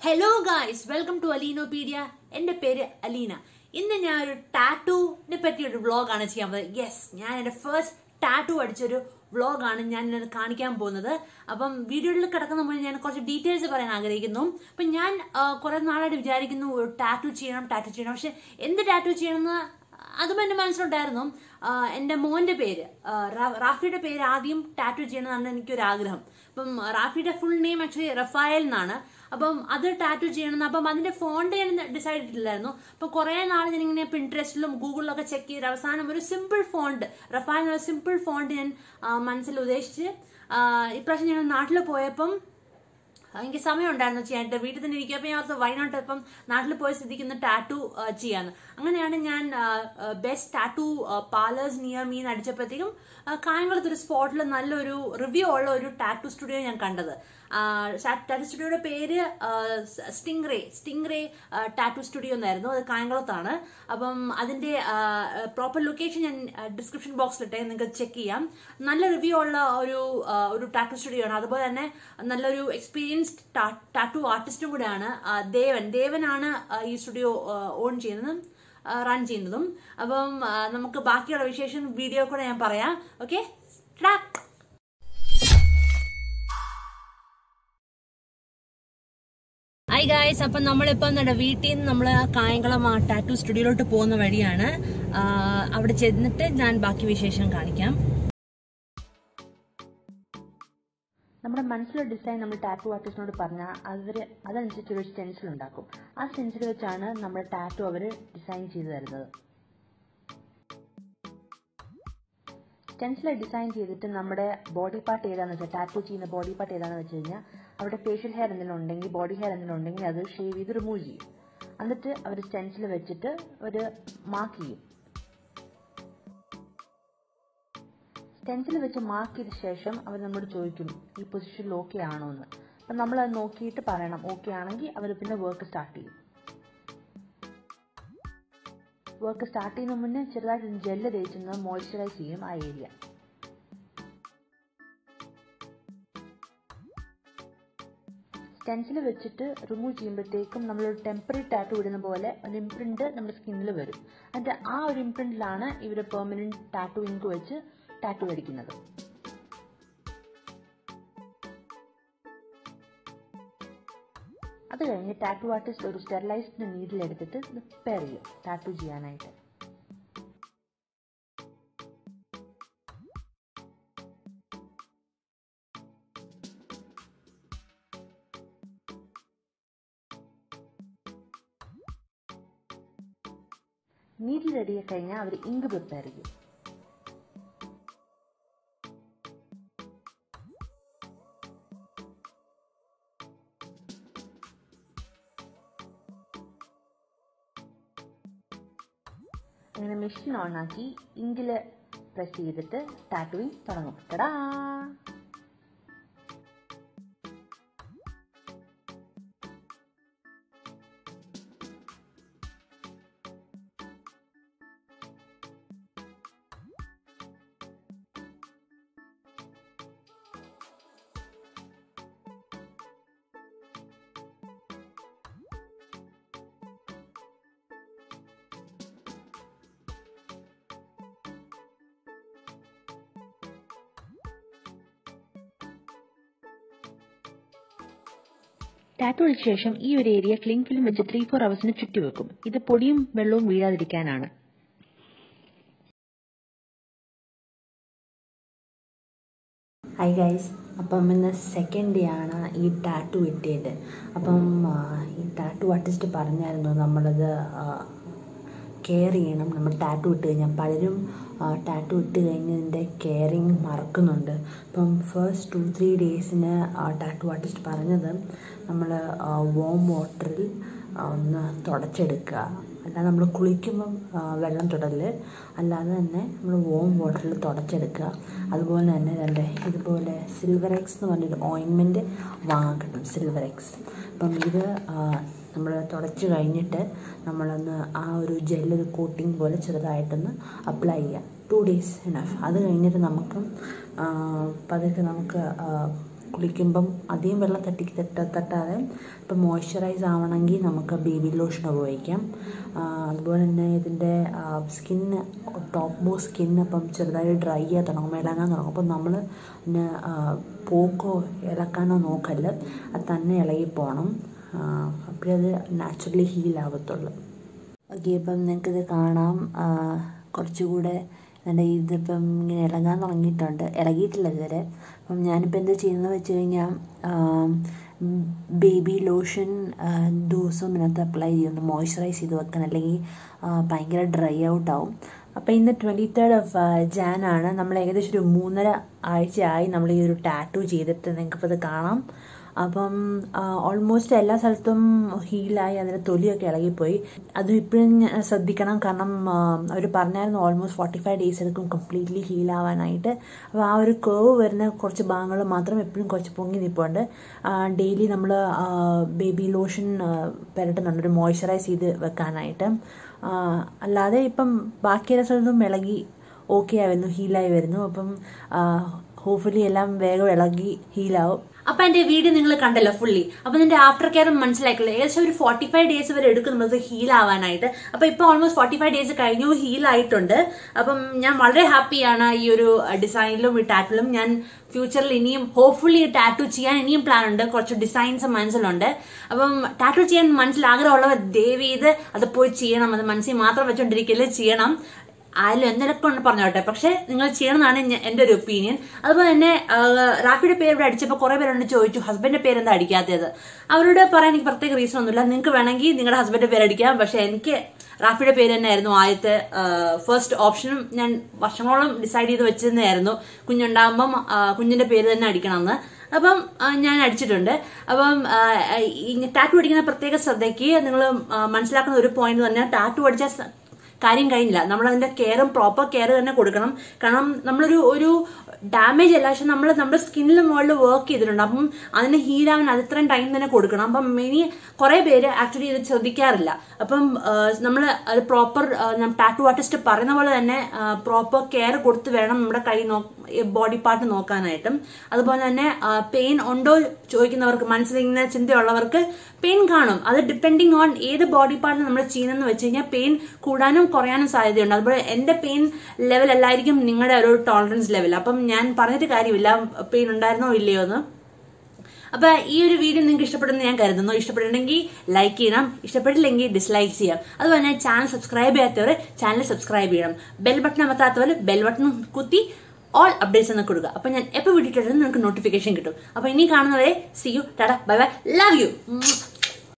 hello guys welcome to അലീനോപീഡിയ എൻ്റെ പേര് അലീന ഇന്ന് ഞാൻ ഒരു ടാറ്റൂവിനെ പറ്റി ഒരു വ്ളോഗാണ് ചെയ്യാൻ പോകുന്നത് യെസ് ഞാൻ എൻ്റെ ഫസ്റ്റ് ടാറ്റു അടിച്ചൊരു വ്ളോഗാണ് ഞാൻ ഇന്ന് കാണിക്കാൻ പോകുന്നത് അപ്പം വീഡിയോയിൽ കിടക്കുന്ന മുന്നേ ഞാൻ കുറച്ച് ഡീറ്റെയിൽസ് പറയാൻ ആഗ്രഹിക്കുന്നു അപ്പം ഞാൻ ആ, കുറെ നാളായിട്ട് വിചാരിക്കുന്നു ഒരു ടാറ്റു ചെയ്യണം ടാറ്റു ചെയ്യണം പക്ഷെ എന്ത് ടാറ്റു ചെയ്യണമെന്ന് അതും എൻ്റെ മനസ്സിലുണ്ടായിരുന്നു ആ, എൻ്റെ മോൻ്റെ പേര് ആ, റാ- റാഫിയുടെ പേര് ആദ്യം ടാറ്റു ചെയ്യണമെന്നാണ് എനിക്കൊരു ആഗ്രഹം അപ്പം റാഫിയുടെ ഫുൾ നെയിം ആക്ച്വലി റഫായൽ എന്നാണ് അപ്പം അത് ടാറ്റു ചെയ്യണമെന്ന് അപ്പം അതിന്റെ ഫോണ്ട് ഞാൻ ഡിസൈഡ് ചെയ്തിട്ടില്ലായിരുന്നു അപ്പൊ കുറെ നാൾ ഞാൻ ഇങ്ങനെ പിൻട്രസ്റ്റിലും ഗൂഗിളിലൊക്കെ ചെക്ക് ചെയ്ത് അവസാനം ഒരു സിമ്പിൾ ഫോണ്ട് റഫായൽ എന്ന സിമ്പിൾ ഫോണ്ട് ഞാൻ ആ, മനസ്സിൽ ഉദ്ദേശിച്ച് ആ, ഇപ്രാവശ്യം ഞങ്ങൾ നാട്ടിൽ പോയപ്പം എനിക്ക് സമയം ഉണ്ടായിരുന്നു ചെയ്യാനായിട്ട് വീട്ടിൽ തന്നെ ഇരിക്കുക അപ്പൊ ഞാൻ ഓർത്ത് വയനാട്ട് ഇപ്പം നാട്ടിൽ പോയി സ്ഥിതിക്കുന്ന ടാറ്റു ചെയ്യാന്ന് അങ്ങനെയാണ് ഞാൻ ബെസ്റ്റ് ടാറ്റു പാർലേഴ്സ് നിയർ മീൻ അടിച്ചപ്പോഴത്തേക്കും ആ, കായംകുളത്ത് ഒരു സ്പോട്ടിൽ നല്ലൊരു റിവ്യൂ ഉള്ള ഒരു ടാറ്റു സ്റ്റുഡിയോ ഞാൻ കണ്ടത് ടാറ്റു സ്റ്റുഡിയോയുടെ പേര് sting ray sting ray tattoo studio എന്നായിരുന്നു അത് കായംകുളത്താണ് അപ്പം അതിന്റെ പ്രോപ്പർ ലൊക്കേഷൻ ഞാൻ ഡിസ്ക്രിപ്ഷൻ ബോക്സിലിട്ടെ നിങ്ങൾക്ക് ചെക്ക് ചെയ്യാം നല്ല റിവ്യൂ ഉള്ള ഒരു ആ, ഒരു ടാറ്റു സ്റ്റുഡിയോ ആണ് അതുപോലെ തന്നെ നല്ലൊരു എക്സ്പീരിയൻസ്ഡ് ടാറ്റു ആർട്ടിസ്റ്റും കൂടെയാണ് ആ, ദേവൻ ദേവനാണ് ആ, ഈ സ്റ്റുഡിയോ ഓൺ ചെയ്യുന്നതും റൺ ചെയ്യുന്നതും അപ്പം ആ, നമുക്ക് ബാക്കിയുള്ള വിശേഷം വീഡിയോ കൂടെ ഞാൻ പറയാം ഓക്കെ ഹായ് ഗായ്സ് അപ്പം നമ്മളിപ്പം നമ്മുടെ വീട്ടിൽ നിന്ന് നമ്മൾ കായംകുളം ആ ടാറ്റു സ്റ്റുഡിയോയിലോട്ട് പോകുന്ന വഴിയാണ് ആ, അവിടെ ചെന്നിട്ട് ഞാൻ ബാക്കി വിശേഷം കാണിക്കാം നമ്മുടെ മനസ്സിലെ ഡിസൈൻ നമ്മൾ ടാറ്റു ആർട്ടിസ്റ്റിനോട് പറഞ്ഞാൽ അവർ അതനുസരിച്ച് ഒരു സ്റ്റെൻസിൽ ഉണ്ടാക്കും ആ സ്റ്റെൻസിൽ വെച്ചാണ് നമ്മുടെ ടാറ്റു അവർ ഡിസൈൻ ചെയ്തു തരുന്നത് സ്റ്റെൻസിൽ ഡിസൈൻ ചെയ്തിട്ട് നമ്മുടെ ബോഡി പാർട്ട് ഏതാണെന്ന് വെച്ചാൽ ടാറ്റു ചെയ്യുന്ന ബോഡി പാർട്ട് ഏതാണെന്ന് വെച്ച് കഴിഞ്ഞാൽ അവിടെ ഫേഷ്യൽ ഹെയർ എന്തെങ്കിലും ഉണ്ടെങ്കിൽ ബോഡി ഹെയർ എന്തെങ്കിലും ഉണ്ടെങ്കിൽ അത് ഷേവ് ചെയ്ത് റിമൂവ് ചെയ്യും എന്നിട്ട് അവർ സ്റ്റെൻസിൽ വെച്ചിട്ട് ഒരു മാർക്ക് ചെയ്യും സ്റ്റെൻസിൽ വെച്ച് മാർക്ക് ചെയ്ത ശേഷം അവർ നമ്മോട് ചോദിക്കും ഈ പൊസിഷനിൽ ഓക്കെ ആണോ എന്ന് അപ്പം നമ്മൾ അത് നോക്കിയിട്ട് പറയണം ഓക്കെ ആണെങ്കിൽ അവർ പിന്നെ വർക്ക് സ്റ്റാർട്ട് ചെയ്യും വർക്ക് സ്റ്റാർട്ട് ചെയ്യുന്ന മുന്നേ ചെറുതായിട്ട് ജെല്ല് തേച്ചൊന്ന് മോയ്സ്ചറൈസ് ചെയ്യും ആ ഏരിയ സ്റ്റെൻസിൽ വെച്ചിട്ട് റിമൂവ് ചെയ്യുമ്പോഴത്തേക്കും നമ്മളൊരു ടെമ്പററി ടാറ്റു ഇടുന്ന പോലെ ഒരു ഇംപ്രിന്റ് നമ്മുടെ സ്കിന്നിൽ വരും എന്നിട്ട് ആ ഒരു ഇംപ്രിന്റിലാണ് ഇവർ പെർമനന്റ് ടാറ്റു ഇങ്ക് വെച്ച് ടാറ്റു അടിക്കുന്നത് അത് കഴിഞ്ഞ് ടാറ്റു ആർട്ടിസ്റ്റ് ഒരു സ്റ്റെറിലൈസ്ഡ് നീഡിൽ എടുത്തിട്ട് പ്രിപ്പയർ ചെയ്യും ടാറ്റു ചെയ്യാനായിട്ട് നീഡിൽ റെഡിയായി കഴിഞ്ഞാൽ അവർ ഇങ്ക് പ്രിപ്പയർ ചെയ്യും അങ്ങനെ മെഷീൻ ഓൺ ആക്കി ഇങ്കിൽ പ്രസ് ചെയ്തിട്ട് ടാറ്റുവിങ് തുടങ്ങും ടടാ ടാറ്റു അടിച്ച ശേഷം ഈ ഒരു ഏരിയ ക്ലിങ് ഫിലിം വെച്ച് ത്രീ ഫോർ അവേഴ്സിന് ചുറ്റി വെക്കും ഇത് പൊടിയും വെള്ളവും വീഴാതിരിക്കാനാണ് ഹായ് ഗൈസ് അപ്പം ഇന്ന് സെക്കൻഡ് ഡേ ആണ് ഈ ടാറ്റു കിട്ടിയത് അപ്പം ആ, ഈ ടാറ്റു ആർട്ടിസ്റ്റ് പറഞ്ഞായിരുന്നു നമ്മളത് കെയർ ചെയ്യണം നമ്മൾ ടാറ്റു ഇട്ട് കഴിഞ്ഞാൽ പലരും ടാറ്റു ഇട്ട് കഴിഞ്ഞതിൻ്റെ കെയറിങ് മറക്കുന്നുണ്ട് അപ്പം ഫസ്റ്റ് ടു ത്രീ ഡേയ്സിന് ടാറ്റു ആർട്ടിസ്റ്റ് പറഞ്ഞത് നമ്മൾ വോം വാട്ടറിൽ ഒന്ന് തുടച്ചെടുക്കുക അല്ലാതെ നമ്മൾ കുളിക്കുമ്പം ആ, വെള്ളം തൊടല് അല്ലാതെ തന്നെ നമ്മൾ വോം വാട്ടറിൽ തുടച്ചെടുക്കുക അതുപോലെ തന്നെ രണ്ട് ഇതുപോലെ സിൽവർ എക്സ് എന്ന് പറഞ്ഞൊരു ഓയിൻമെൻറ്റ് വാങ്ങാൻ കിട്ടും സിൽവർ എക്സ് അപ്പം ഇത് നമ്മൾ തുടച്ച് കഴിഞ്ഞിട്ട് നമ്മളൊന്ന് ആ ഒരു ജെല്ലൊരു കോട്ടിങ് പോലെ ചെറുതായിട്ടൊന്ന് അപ്ലൈ ചെയ്യുക ടു ഡേയ്സ് ഇനഫ് അത് കഴിഞ്ഞിട്ട് നമുക്ക് ആ, പതുക്കെ നമുക്ക് ആ, കുളിക്കുമ്പം അധികം വെള്ളം തട്ടി തട്ട തട്ടാതെ ഇപ്പം മോയ്സ്ചറൈസ് ആവണമെങ്കിൽ നമുക്ക് ബേബി ലോഷൻ ഉപയോഗിക്കാം ആ, അതുപോലെ തന്നെ ഇതിൻ്റെ സ്കിന്ന് ടോപ്പ് മോ സ്കിൻ അപ്പം ചെറുതായി ഡ്രൈ ആയി തുടങ്ങും ഇളകാൻ തുടങ്ങും അപ്പം നമ്മൾ പിന്നെ ആ, പോക്കോ ഇളക്കാനോ നോക്കല്ല അത് തന്നെ ഇളകി പോകണം അപ്പോഴേ അത് നാച്ചുറലി ഹീൽ ആവത്തുള്ളൂ ഓക്കെ ഇപ്പം നിങ്ങൾക്കിത് കാണാം ആ, കുറച്ചുകൂടെ എൻ്റെ ഇതിപ്പം ഇങ്ങനെ ഇളകാൻ തുടങ്ങിയിട്ടുണ്ട് ഇളകിയിട്ടില്ല ഇതുവരെ അപ്പം ഞാനിപ്പോൾ എന്താ ചെയ്യുന്നത് വെച്ച് കഴിഞ്ഞാൽ ബേബി ലോഷൻ ദിവസവും ഇതിനകത്ത് അപ്ലൈ ചെയ്യുന്നു മോയ്സ്ചറൈസ് ചെയ്ത് വെക്കാൻ അല്ലെങ്കിൽ ആ, ഭയങ്കര ഡ്രൈ ഔട്ട് ആവും അപ്പോൾ ഇന്ന് ട്വൻറ്റി തേർഡ് ഓഫ് ജാൻ ആണ് നമ്മൾ ഏകദേശം ഒരു മൂന്നര ആഴ്ചയായി നമ്മൾ ഈ ഒരു ടാറ്റു ചെയ്തിട്ട് നിങ്ങൾക്കിപ്പോൾ ഇത് കാണാം അപ്പം ഓൾമോസ്റ്റ് എല്ലാ സ്ഥലത്തും ഹീലായി അതിൻ്റെ തൊലിയൊക്കെ ഇളകിപ്പോയി അതും ഇപ്പോഴും ഞാൻ ശ്രദ്ധിക്കണം കാരണം അവർ പറഞ്ഞായിരുന്നു ഓൾമോസ്റ്റ് ഫോർട്ടി ഫൈവ് ഡേയ്സ് എടുക്കും കംപ്ലീറ്റ്ലി ഹീലാവാനായിട്ട് അപ്പോൾ ആ ഒരു കേവ് വരുന്ന കുറച്ച് ഭാഗങ്ങൾ മാത്രം എപ്പോഴും കുറച്ച് പൊങ്ങി നിൽപ്പുണ്ട് ഡെയിലി നമ്മൾ ബേബി ലോഷൻ പുരട്ടുന്നുണ്ട് ഒരു മോയ്സ്ചറൈസ് ചെയ്ത് വെക്കാനായിട്ട് ആ, അല്ലാതെ ഇപ്പം ബാക്കിയുള്ള സ്ഥലത്തും ഇളകി ഓക്കെ ആയി വരുന്നു ഹീലായി വരുന്നു അപ്പം ഹോപ്പ്ഫുള്ളി എല്ലാം വേഗം ഇളകി ഹീലാവും അപ്പൊ എന്റെ വീഡിയോ നിങ്ങൾ കണ്ടല്ലോ ഫുള്ളി അപ്പൊ നിന്റെ ആഫ്റ്റർ കെയറും മനസ്സിലാക്കില്ല ഏകദേശം ഒരു ഫോർട്ടി ഫൈവ് ഡേയ്സ് വരെ എടുക്കും നമുക്ക് ഹീൽ ആവാനായിട്ട് അപ്പൊ ഇപ്പൊ ഓൾമോസ്റ്റ് ഫോർട്ടി ഫൈവ് ഡേയ്സ് കഴിഞ്ഞു ഹീൽ ആയിട്ടുണ്ട് അപ്പം ഞാൻ വളരെ ഹാപ്പിയാണ് ഈ ഒരു ഡിസൈനിലും ഈ ടാറ്റിലും ഞാൻ ഫ്യൂച്ചറിൽ ഇനിയും ഹോപ്പ്ഫുള്ളി ടാറ്റു ചെയ്യാൻ ഇനിയും പ്ലാൻ ഉണ്ട് കുറച്ച് ഡിസൈൻസ് മനസ്സിലുണ്ട് അപ്പം ടാറ്റു ചെയ്യാൻ മനസ്സിൽ ആഗ്രഹമുള്ളവർ ദയവ് ചെയ്ത് അത് പോയി ചെയ്യണം അത് മനസ്സിൽ മാത്രം വെച്ചോണ്ടിരിക്കല് ചെയ്യണം ആയാലും എന്തൊക്കെ ഉണ്ട് പറഞ്ഞോട്ടെ പക്ഷെ നിങ്ങൾ ചെയ്യണമെന്നാണ് ഞ- എന്റെ ഒരു ഒപ്പീനിയൻ അതുപോലെ തന്നെ ആ, റാഫിയുടെ പേര് ഇവിടെ അടിച്ചപ്പോൾ കുറെ പേരോട് ചോദിച്ചു ഹസ്ബൻഡിന്റെ പേര് എന്താ അടിക്കാത്തത് അവരോട് പറയാൻ എനിക്ക് പ്രത്യേക റീസൺ ഒന്നുമില്ല നിങ്ങൾക്ക് വേണമെങ്കിൽ നിങ്ങളുടെ ഹസ്ബൻഡിന്റെ പേര് അടിക്കാം പക്ഷെ എനിക്ക് റാഫിയുടെ പേര് തന്നെയായിരുന്നു ആദ്യത്തെ ഫസ്റ്റ് ഓപ്ഷനും ഞാൻ വർഷങ്ങളോളം ഡിസൈഡ് ചെയ്ത് വെച്ചിരുന്നതായിരുന്നു കുഞ്ഞുണ്ടാകുമ്പം ആ, കുഞ്ഞിന്റെ പേര് തന്നെ അടിക്കണമെന്ന് അപ്പം ആ, ഞാൻ അടിച്ചിട്ടുണ്ട് അപ്പം ടാറ്റു അടിക്കുന്ന പ്രത്യേക ശ്രദ്ധയ്ക്ക് നിങ്ങൾ മനസ്സിലാക്കുന്ന ഒരു പോയിന്റ് തന്നെ ടാറ്റു അടിച്ച സ- കാര്യം കഴിഞ്ഞില്ല നമ്മൾ അതിന്റെ കെയറും പ്രോപ്പർ കെയർ തന്നെ കൊടുക്കണം കാരണം നമ്മളൊരു ഒരു ഡാമേജ് അല്ല പക്ഷെ നമ്മൾ നമ്മുടെ സ്കിന്നിൽ മുകളിൽ വർക്ക് ചെയ്തിട്ടുണ്ട് അപ്പം അതിന് ഹീലാവാൻ അത് ഇത്രയും ടൈം തന്നെ കൊടുക്കണം അപ്പം ഇനി കുറെ പേര് ആക്ച്വലി ഇത് ശ്രദ്ധിക്കാറില്ല അപ്പം നമ്മൾ അത് പ്രോപ്പർ ടാറ്റു ആർട്ടിസ്റ്റ് പറയുന്ന പോലെ തന്നെ പ്രോപ്പർ കെയർ കൊടുത്ത് വേണം നമ്മുടെ കൈ നോ ബോഡി പാർട്ട് നോക്കാനായിട്ടും അതുപോലെ തന്നെ പെയിൻ ഉണ്ടോ ചോദിക്കുന്നവർക്ക് മനസ്സിലിങ്ങനെ ചിന്തയുള്ളവർക്ക് പെയിൻ കാണും അത് ഡിപ്പെൻഡിങ് ഓൺ ഏത് ബോഡി പാർട്ട് നമ്മൾ ചെയ്യുന്നതെന്ന് വെച്ച് കഴിഞ്ഞാൽ പെയിൻ കൂടാനും കുറയാനും സാധ്യതയുണ്ട് അതുപോലെ എന്റെ പെയിൻ ലെവൽ അല്ലായിരിക്കും നിങ്ങളുടെ ഒരു ടോളറൻസ് ലെവൽ അപ്പം ഞാൻ പറഞ്ഞിട്ട് കാര്യമില്ല പെയിൻ ഉണ്ടായിരുന്നോ ഇല്ലയോ എന്ന് അപ്പൊ ഈ ഒരു വീഡിയോ നിങ്ങൾക്ക് ഇഷ്ടപ്പെടുന്ന ഞാൻ കരുതുന്നു ഇഷ്ടപ്പെട്ടിട്ടുണ്ടെങ്കിൽ ലൈക്ക് ചെയ്യണം ഇഷ്ടപ്പെട്ടില്ലെങ്കിൽ ഡിസ്ലൈക്ക് ചെയ്യാം അതുപോലെ തന്നെ ചാനൽ സബ്സ്ക്രൈബ് ചെയ്യാത്തവർ ചാനൽ സബ്സ്ക്രൈബ് ചെയ്യണം ബെൽ ബട്ടൺ അമർത്താത്തവർ ബെൽ ബട്ടൺ കുത്തി ഓൾ അപ്ഡേറ്റ്സ് എന്ന് കൊടുക്കുക അപ്പൊ ഞാൻ എപ്പോൾ വീഡിയോ ഇട്ടാലും നിങ്ങൾക്ക് നോട്ടിഫിക്കേഷൻ കിട്ടും അപ്പൊ ഇനി കാണുന്നവരെ see you tata bye bye love U